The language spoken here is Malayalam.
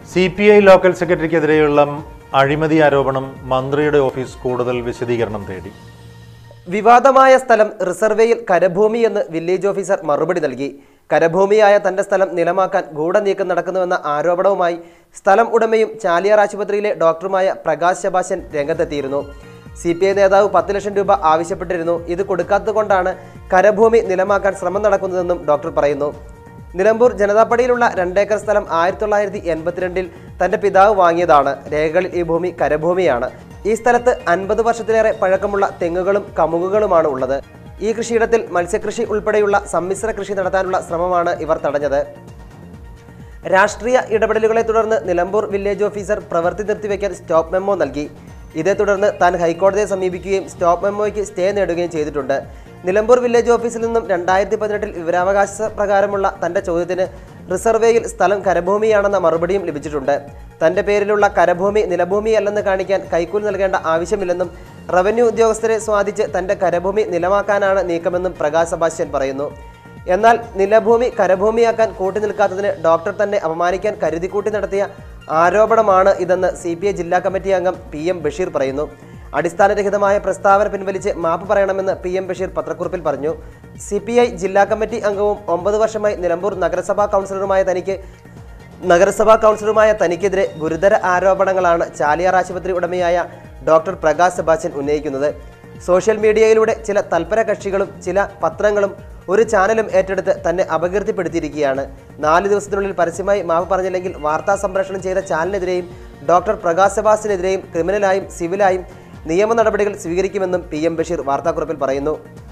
സി പി ഐ ലോക്കൽ സെക്രട്ടറിക്കെതിരെയുള്ള അഴിമതി ആരോപണം മന്ത്രിയുടെ ഓഫീസ് കൂടുതൽ വിശദീകരണം തേടി വിവാദമായ സ്ഥലം റിസർവേയിൽ കരഭൂമി എന്ന് വില്ലേജ് ഓഫീസർ മറുപടി നൽകി കരഭൂമിയായ തന്റെ സ്ഥലം നിലമാക്കാൻ ഗൂഢനീക്കം നടക്കുന്നുവെന്ന ആരോപണവുമായി സ്ഥലം ഉടമയും ചാലിയാർ ആശുപത്രിയിലെ ഡോക്ടറുമായ പ്രകാശ് ശബാശൻ രംഗത്തെത്തിയിരുന്നു സി പി ഐ നേതാവ് പത്ത് ലക്ഷം രൂപ ആവശ്യപ്പെട്ടിരുന്നു ഇത് കൊടുക്കാത്തതുകൊണ്ടാണ് കരഭൂമി നിലമാക്കാൻ ശ്രമം നടക്കുന്നതെന്നും ഡോക്ടർ പറയുന്നു നിലമ്പൂർ ജനതാപ്പടിയിലുള്ള രണ്ടേക്കർ സ്ഥലം ആയിരത്തി തൊള്ളായിരത്തി എൺപത്തിരണ്ടിൽ തന്റെ പിതാവ് വാങ്ങിയതാണ് രേഖകളിൽ ഈ ഭൂമി കരഭൂമിയാണ് ഈ സ്ഥലത്ത് അൻപത് വർഷത്തിലേറെ പഴക്കമുള്ള തെങ്ങുകളും കമുകുകളുമാണ് ഉള്ളത് ഈ കൃഷിയിടത്തിൽ മത്സ്യകൃഷി ഉൾപ്പെടെയുള്ള സമ്മിശ്ര കൃഷി നടത്താനുള്ള ശ്രമമാണ് ഇവർ തടഞ്ഞത് രാഷ്ട്രീയ ഇടപെടലുകളെ തുടർന്ന് നിലമ്പൂർ വില്ലേജ് ഓഫീസർ പ്രവൃത്തി നിർത്തിവെക്കാൻ സ്റ്റോപ്പ് മെമ്മോ നൽകി ഇതേ തുടർന്ന് താൻ ഹൈക്കോടതിയെ സമീപിക്കുകയും സ്റ്റോപ്പ് മെമ്മോയ്ക്ക് സ്റ്റേ നേടുകയും ചെയ്തിട്ടുണ്ട് നിലമ്പൂർ വില്ലേജ് ഓഫീസിൽ നിന്നും രണ്ടായിരത്തി പതിനെട്ടിൽ വിവരാവകാശ പ്രകാരമുള്ള തന്റെ ചോദ്യത്തിന് റിസർവേയിൽ സ്ഥലം കരഭൂമിയാണെന്ന മറുപടിയും ലഭിച്ചിട്ടുണ്ട് തന്റെ പേരിലുള്ള കരഭൂമി നിലഭൂമിയല്ലെന്ന് കാണിക്കാൻ കൈക്കൂലി നൽകേണ്ട ആവശ്യമില്ലെന്നും റവന്യൂ ഉദ്യോഗസ്ഥരെ സ്വാധിച്ച് തന്റെ കരഭൂമി നിലമാക്കാനാണ് നീക്കമെന്നും പ്രകാശ് സെബാസ്റ്റ്യൻ പറയുന്നു എന്നാൽ നിലഭൂമി കരഭൂമിയാക്കാൻ കൂട്ടുനിൽക്കാത്തതിന് ഡോക്ടർ തന്നെ അപമാനിക്കാൻ കരുതിക്കൂട്ടി നടത്തിയ ആരോപണമാണ് ഇതെന്ന് സി പി ഐ ജില്ലാ കമ്മിറ്റി അംഗം പി എം ബഷീർ പറയുന്നു അടിസ്ഥാനരഹിതമായ പ്രസ്താവന പിൻവലിച്ച് മാപ്പ് പറയണമെന്ന് പി എം ബഷീർ പത്രക്കുറിപ്പിൽ പറഞ്ഞു സി പി ഐ ജില്ലാ കമ്മിറ്റി അംഗവും ഒമ്പത് വർഷമായി നിലമ്പൂർ നഗരസഭാ കൗൺസിലറുമായ തനിക്ക് നഗരസഭാ കൗൺസിലറുമായ തനിക്കെതിരെ ഗുരുതര ആരോപണങ്ങളാണ് ചാലിയാർ ആശുപത്രി ഉടമയായ ഡോക്ടർ പ്രകാശ് സെബാസ്റ്റ്യൻ ഉന്നയിക്കുന്നത് സോഷ്യൽ മീഡിയയിലൂടെ ചില തൽപര കക്ഷികളും ചില പത്രങ്ങളും ഒരു ചാനലും ഏറ്റെടുത്ത് തന്നെ അപകീർത്തിപ്പെടുത്തിയിരിക്കുകയാണ് നാല് ദിവസത്തിനുള്ളിൽ പരസ്യമായി മാപ്പ് പറഞ്ഞില്ലെങ്കിൽ വാർത്താ സംപ്രേഷണം ചെയ്ത ചാനലിനെതിരെയും ഡോക്ടർ പ്രകാശ് സെബാസ്റ്റിനെതിരെയും ക്രിമിനലായും സിവിലായും നിയമ നടപടികൾ സ്വീകരിക്കുമെന്നും പി എം ബഷീർ വാർത്താക്കുറിപ്പിൽ പറയുന്നു